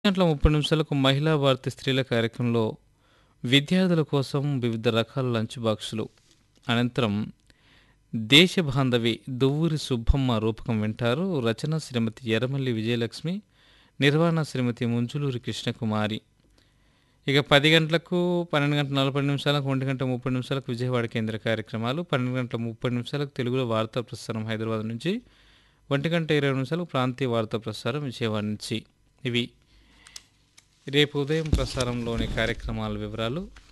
గంటల 30 నిమిషాలకు మహిళా భారతి స్త్రీల కార్యక్రమంలో విద్యార్థుల కోసం వివిధ రకాల లంచ్ బాక్సులు అనంతరం దేశ బాంధవి దువ్వూరి సుబ్బమ్మ రూపకం వింటారు రచన శ్రీమతి ఎర్రమల్లి విజయలక్ష్మి నిర్వహణ శ్రీమతి ముంజులూరి కృష్ణకుమారి ఇక పది గంటలకు పన్నెండు గంటల నలభై నిమిషాలకు ఒంటి గంట ముప్పై నిమిషాలకు విజయవాడ కేంద్ర కార్యక్రమాలు పన్నెండు గంటల ముప్పై నిమిషాలకు తెలుగులో వార్తా ప్రసారం హైదరాబాద్ నుంచి ఒంటి గంట ఇరవై నిమిషాలకు ప్రాంతీయ వార్తా ప్రసారం విజయవాడ నుంచి ఇవి రేపు ఉదయం ప్రసారంలోని కార్యక్రమాల వివరాలు